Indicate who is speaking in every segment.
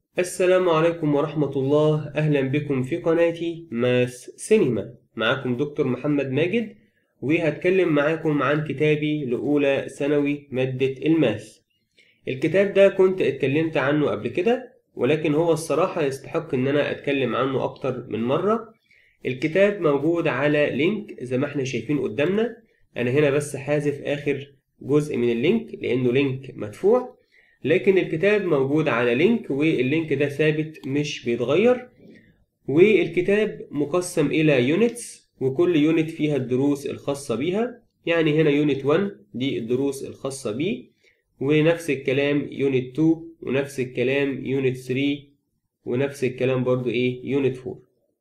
Speaker 1: السلام عليكم ورحمة الله أهلا بكم في قناتي ماس سينما معاكم دكتور محمد ماجد وهتكلم معاكم عن كتابي لأولى ثانوي مادة الماس الكتاب ده كنت اتكلمت عنه قبل كده ولكن هو الصراحة يستحق إن أنا أتكلم عنه أكتر من مرة الكتاب موجود على لينك زي ما احنا شايفين قدامنا أنا هنا بس حازف آخر جزء من اللينك لأنه لينك مدفوع لكن الكتاب موجود على لينك واللينك ده ثابت مش بيتغير والكتاب مقسم إلى يونتس وكل يونت فيها الدروس الخاصة بيها يعني هنا يونت 1 دي الدروس الخاصة بيه ونفس الكلام يونت 2 ونفس الكلام يونت 3 ونفس الكلام برضو ايه يونت 4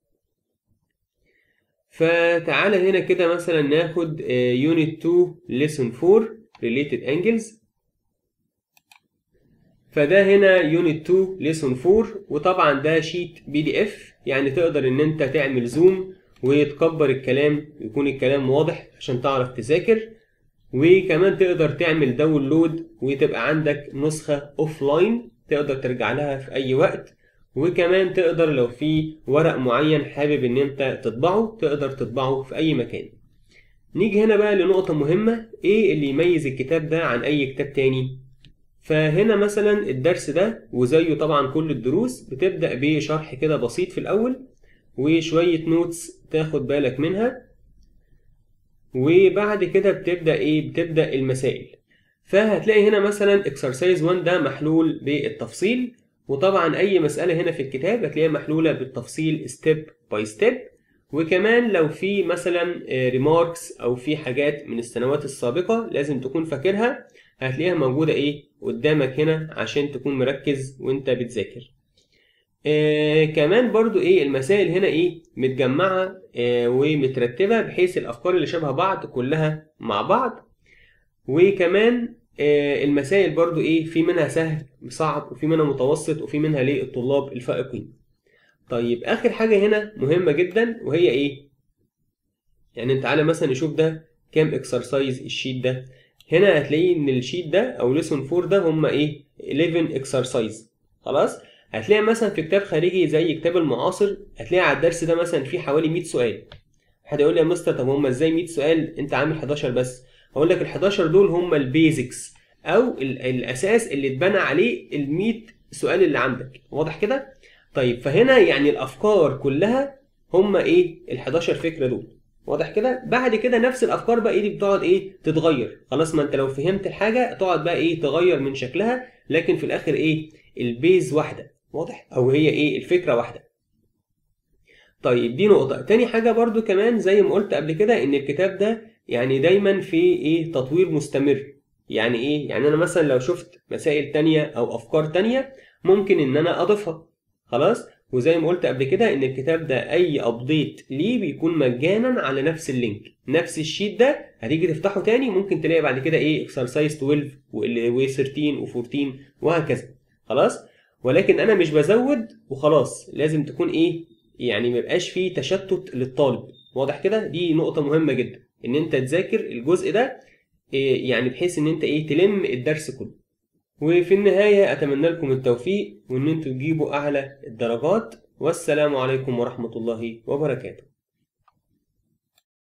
Speaker 1: فتعالى هنا كده مثلا ناخد يونت 2 ليسون 4 related angles فده هنا يونت 2 ليسون 4 وطبعا ده شيت بي دي اف يعني تقدر ان انت تعمل زوم وتكبر الكلام يكون الكلام واضح عشان تعرف تذاكر وكمان تقدر تعمل داونلود وتبقى عندك نسخة اوف لاين تقدر ترجع لها في اي وقت وكمان تقدر لو في ورق معين حابب ان انت تطبعه تقدر تطبعه في اي مكان نيجي هنا بقى لنقطة مهمة ايه اللي يميز الكتاب ده عن اي كتاب تاني فهنا مثلا الدرس ده وزيه طبعا كل الدروس بتبدأ بشرح كده بسيط في الأول وشوية نوتس تاخد بالك منها وبعد كده بتبدأ إيه بتبدأ المسائل فهتلاقي هنا مثلا اكسرسايز 1 ده محلول بالتفصيل وطبعا أي مسألة هنا في الكتاب هتلاقيها محلولة بالتفصيل ستيب باي ستيب وكمان لو في مثلا ريماركس أو في حاجات من السنوات السابقة لازم تكون فاكرها هتلاقيها موجودة ايه قدامك هنا عشان تكون مركز وانت بتذاكر آه كمان برضو ايه المسائل هنا ايه متجمعة آه ومترتبة بحيث الافكار اللي شبه بعض كلها مع بعض وكمان آه المسائل برضو ايه في منها سهل صعب وفي منها متوسط وفي منها للطلاب الفائقين طيب اخر حاجة هنا مهمة جدا وهي ايه يعني تعالى مثلا نشوف ده كام اكسرسايز الشيت ده هنا هتلاقي ان الشيت ده او ليسون 4 ده هم ايه 11 اكسرسايز خلاص هتلاقي مثلا في كتاب خارجي زي كتاب المعاصر هتلاقي على الدرس ده مثلا في حوالي 100 سؤال حد يقول لي يا مستر طب هم ازاي 100 سؤال انت عامل 11 بس هقول لك ال 11 دول هم البيزكس او الاساس اللي اتبنى عليه ال 100 سؤال اللي عندك واضح كده طيب فهنا يعني الافكار كلها هم ايه ال 11 فكره دول واضح كده بعد كده نفس الافكار بقى ايه دي بتقعد ايه تتغير خلاص ما انت لو فهمت الحاجه تقعد بقى ايه تغير من شكلها لكن في الاخر ايه البيز واحده واضح او هي ايه الفكره واحده طيب دي نقطه تاني حاجه برضو كمان زي ما قلت قبل كده ان الكتاب ده يعني دايما في ايه تطوير مستمر يعني ايه يعني انا مثلا لو شفت مسائل تانية او افكار تانية ممكن ان انا اضيفها خلاص وزي ما قلت قبل كده ان الكتاب ده اي ابديت ليه بيكون مجانا على نفس اللينك نفس الشيت ده هتيجي تفتحه تاني ممكن تلاقي بعد كده ايه اكسرسايز 12 و13 و14 وهكذا خلاص ولكن انا مش بزود وخلاص لازم تكون ايه يعني ميبقاش فيه تشتت للطالب واضح كده دي نقطة مهمة جدا ان انت تذاكر الجزء ده إيه يعني بحيث ان انت ايه تلم الدرس كله وفي النهاية أتمنى لكم التوفيق وإن أنتوا تجيبوا أعلى الدرجات والسلام عليكم ورحمة الله وبركاته